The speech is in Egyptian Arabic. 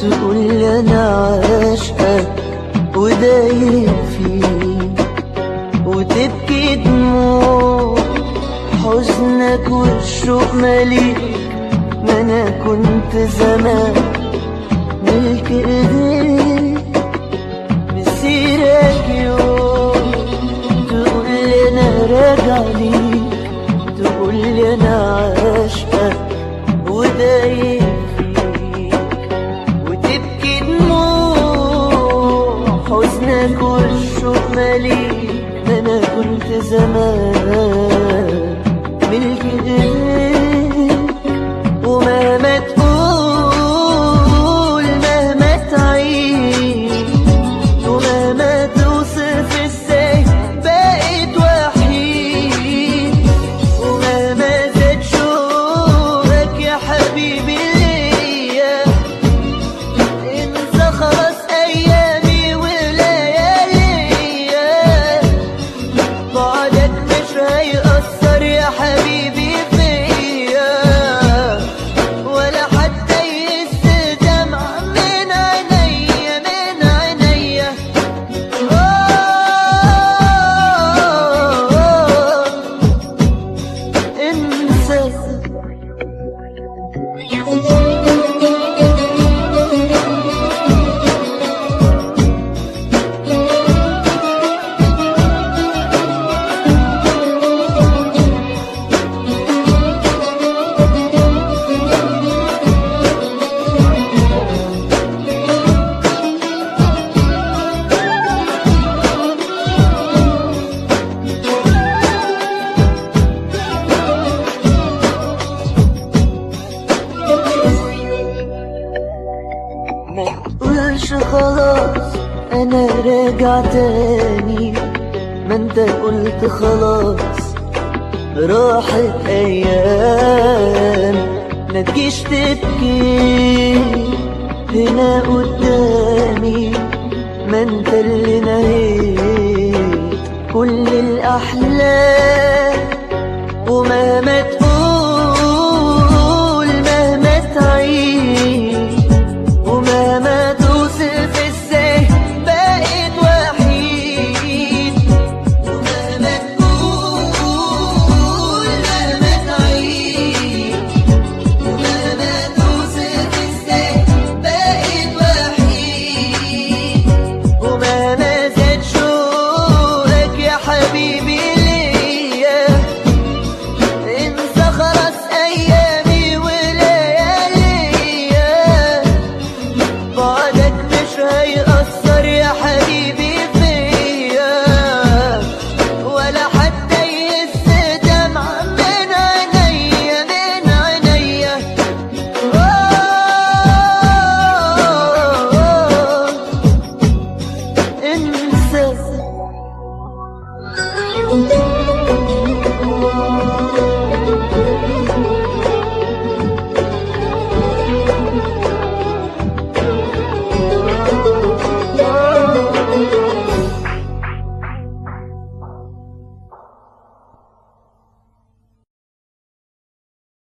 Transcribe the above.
تقول لي انا عاشقك ودايق فيك وتبكي دموع حزنك والشوق مليك ما انا كنت زمان ملك ايديك مسيرك يوم تقول لي انا راجع ليك تقول لي انا عاشقك ودايق فيك وتبكي دموع حزنك والشوق مليك ما انا كنت زمان ملك ايديك ومهما تقول مهما تعيد ومهما توصف ازاي بقيت وحيد ومهما زاد شوقك يا حبيبي ليا انسى خلاص ايامي ولياليا بعدك مش هيأثر يا حبيبي فيا ولا حتى يهز دمع من عينيا من عينيا آه انسى ما تقولش خلاص انا راجع تاني ما انت قلت خلاص راحت ايام ما تجيش تبكي هنا قدامي ما انت اللي نهيت كل الاحلام ومهما تقول مهما تعيد ومهما توصف ازاي بقيت وحيد ومهما تقول مهما تعيد ومهما توصف ازاي بقيت وحيد ومهما زاد شوقك يا حبيبي ليا انسى خلاص ايامي ولياليا بعدك مش هيأثر يا حبيبي فيا ولا حتى يهز دمع من عينيا من عينيا آه انسى